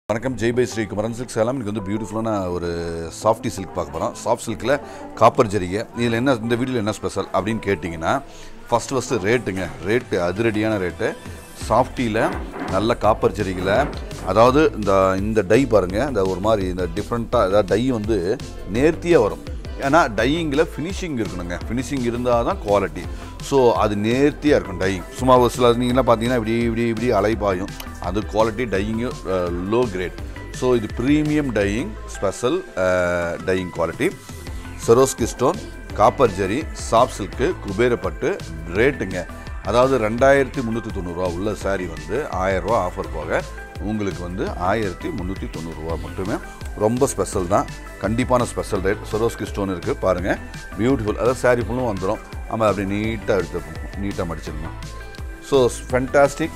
வணக்கம் ஜெய் பை ஸ்ரீ குமரன் சில்க் சேலம் இன்னைக்கு வந்து பியூட்டிஃபுல்லான ஒரு சாஃப்டி சில்க் பார்க்க போகிறோம் சாஃப்ட் சில்கில் காப்பர் ஜரிகை இதில் என்ன இந்த வீடியோவில் என்ன ஸ்பெஷல் அப்படின்னு கேட்டிங்கன்னா ஃபஸ்ட்டு ஃபஸ்ட்டு ரேட்டுங்க ரேட்டு அதிரடியான ரேட்டு சாஃப்டியில் நல்ல காப்பர் ஜரிகையில் அதாவது இந்த இந்த டை பாருங்கள் இந்த ஒரு மாதிரி இந்த டிஃப்ரெண்ட்டாக அதாவது டை வந்து நேர்த்தியாக வரும் ஏன்னா டையிங்கில் ஃபினிஷிங் இருக்கணுங்க ஃபினிஷிங் இருந்தால் தான் குவாலிட்டி ஸோ அது நேர்த்தியாக இருக்கும் டையிங் சும்மா ஒரு சில நீங்களாம் பார்த்தீங்கன்னா இப்படி இப்படி இப்படி அலைபாயும் அது quality dyeing low grade so இது premium dyeing special dyeing quality Swarovski stone copper ஜெரி சாஃப்ட் சில்க்கு குபேரப்பட்டு ரேட்டுங்க அதாவது ரெண்டாயிரத்தி முந்நூற்றி தொண்ணூறுரூவா உள்ள saree வந்து ஆயரூவா ஆஃபர் போக உங்களுக்கு வந்து ஆயிரத்தி முந்நூற்றி தொண்ணூறுரூவா மட்டுமே ரொம்ப ஸ்பெஷல் தான் கண்டிப்பான ஸ்பெஷல் ரேட் சொரோஸ்கி ஸ்டோன் இருக்குது பாருங்கள் பியூட்டிஃபுல் அதாவது saree ஃபுல்லும் வந்துடும் நம்ம அப்படி நீட்டாக எடுத்து நீட்டாக மடிச்சிடணும் ஸோ ஃபென்டாஸ்டிக்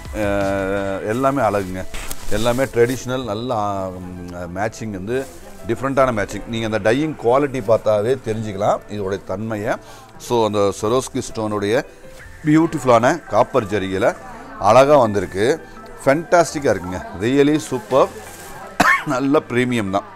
எல்லாமே அழகுங்க எல்லாமே ட்ரெடிஷ்னல் நல்ல மேட்சிங் வந்து டிஃப்ரெண்ட்டான மேட்சிங் நீங்கள் அந்த டையிங் குவாலிட்டி பார்த்தாவே தெரிஞ்சுக்கலாம் இதோடைய தன்மையை ஸோ அந்த சொரோஸ்கி ஸ்டோனுடைய பியூட்டிஃபுல்லான காப்பர் ஜரிகையில் அழகாக வந்திருக்கு ஃபென்டாஸ்டிக்காக இருக்குங்க ரியலி சூப்பர் நல்ல ப்ரீமியம் தான்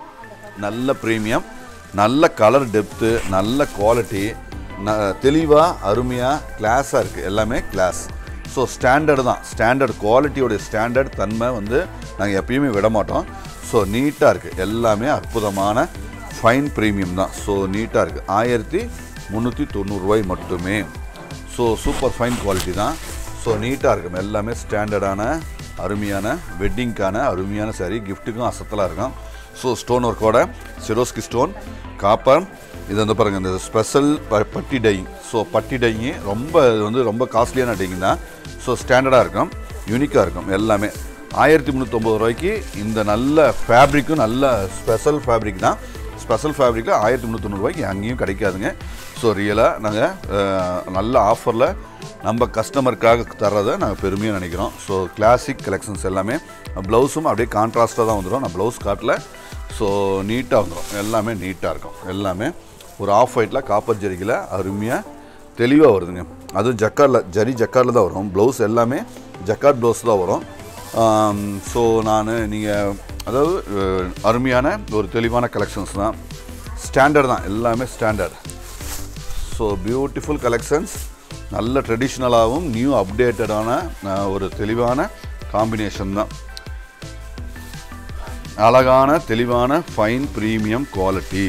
நல்ல ப்ரீமியம் நல்ல கலர் டெப்த்து நல்ல குவாலிட்டி ந தெளிவாக அருமையாக கிளாஸாக இருக்குது எல்லாமே கிளாஸ் ஸோ ஸ்டாண்டர்டு தான் ஸ்டாண்டர்ட் குவாலிட்டியோடைய ஸ்டாண்டர்ட் தன்மை வந்து நாங்கள் எப்பயுமே விட மாட்டோம் ஸோ நீட்டாக இருக்குது எல்லாமே அற்புதமான ஃபைன் ப்ரீமியம் தான் ஸோ நீட்டாக இருக்குது ஆயிரத்தி முந்நூற்றி தொண்ணூறுரூவாய் மட்டுமே ஸோ சூப்பர் ஃபைன் குவாலிட்டி தான் ஸோ நீட்டாக இருக்கும் எல்லாமே ஸ்டாண்டர்டான அருமையான வெட்டிங்க்கான அருமையான saree கிஃப்ட்டுக்கும் அசத்தலாக இருக்கும் ஸோ ஸ்டோன் ஒர்க்கோட சிரோஸ்கி ஸ்டோன் காப்பர் இது வந்து பாருங்கள் இந்த ஸ்பெஷல் பட்டி டையிங் ஸோ பட்டி டையிங் ரொம்ப இது வந்து ரொம்ப காஸ்ட்லியான டையிங் தான் ஸோ ஸ்டாண்டர்டாக இருக்கும் யூனிக்காக இருக்கும் எல்லாமே ஆயிரத்தி முந்நூற்றொம்பது ரூபாய்க்கு இந்த நல்ல ஃபேப்ரிக்கும் நல்ல ஸ்பெஷல் ஃபேப்ரிக் தான் ஸ்பெஷல் ஃபேப்ரிக்கில் ஆயிரத்தி முந்நூற்றொண்ணூறுவாய்க்கு அங்கேயும் கிடைக்காதுங்க ஸோ ரியலாக நாங்கள் நல்ல ஆஃபரில் நம்ம கஸ்டமருக்காக தர்றதை நாங்கள் பெருமையாக நினைக்கிறோம் ஸோ கிளாசிக் கலெக்ஷன்ஸ் எல்லாமே ப்ளவுஸும் அப்படியே கான்ட்ராஸ்ட்டாக தான் வந்துடும் நான் ப்ளவுஸ் காட்டில் ஸோ நீட்டாக வந்துடும் எல்லாமே நீட்டாக இருக்கும் எல்லாமே ஒரு ஆஃப் ஒயிட்டில் காப்பர் ஜரிகையில் அருமையாக தெளிவாக வருதுங்க அதுவும் ஜக்கார்டில் ஜரி ஜக்கார்டில் தான் வரும் ப்ளவுஸ் எல்லாமே ஜக்கார்ட் ப்ளவுஸ் தான் வரும் ஸோ நான் நீங்கள் அதாவது அஹ், அருமையான ஒரு தெளிவான கலெக்ஷன்ஸ் தான் ஸ்டாண்டர்ட் தான் எல்லாமே ஸ்டாண்டர்ட் ஸோ பியூட்டிஃபுல் கலெக்ஷன்ஸ் நல்ல ட்ரெடிஷ்னலாகவும் நியூ அப்டேட்டடான ஒரு தெளிவான காம்பினேஷன் தான் அழகான தெளிவான ஃபைன் ப்ரீமியம் குவாலிட்டி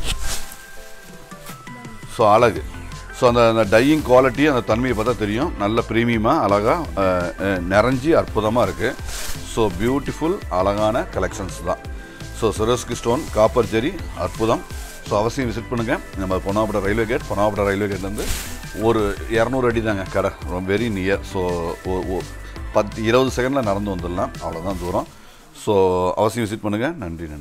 ஸோ அழகு ஸோ அந்த அந்த டையிங் குவாலிட்டி அந்த தன்மையை பார்த்தா தெரியும் நல்ல ப்ரீமியமாக அழகாக நிறைஞ்சி அற்புதமாக இருக்குது ஸோ பியூட்டிஃபுல் அழகான கலெக்ஷன்ஸ் தான் ஸோ சுரஸ்கி ஸ்டோன் காப்பர் ஜெரி அற்புதம் ஸோ அவசியம் விசிட் பண்ணுங்கள் நம்ம Ponnapuram railway gate Ponnapuram railway கேட்லேருந்து ஒரு இரநூறு அடி தாங்க கடை ரொம்ப வெரி நியர் ஸோ பத்து இருபது செகண்டில் நடந்து வந்துடலாம் அவ்வளோதான் தூரம் ஸோ அவசியம் விசிட் பண்ணுங்கள் நன்றி நன்றி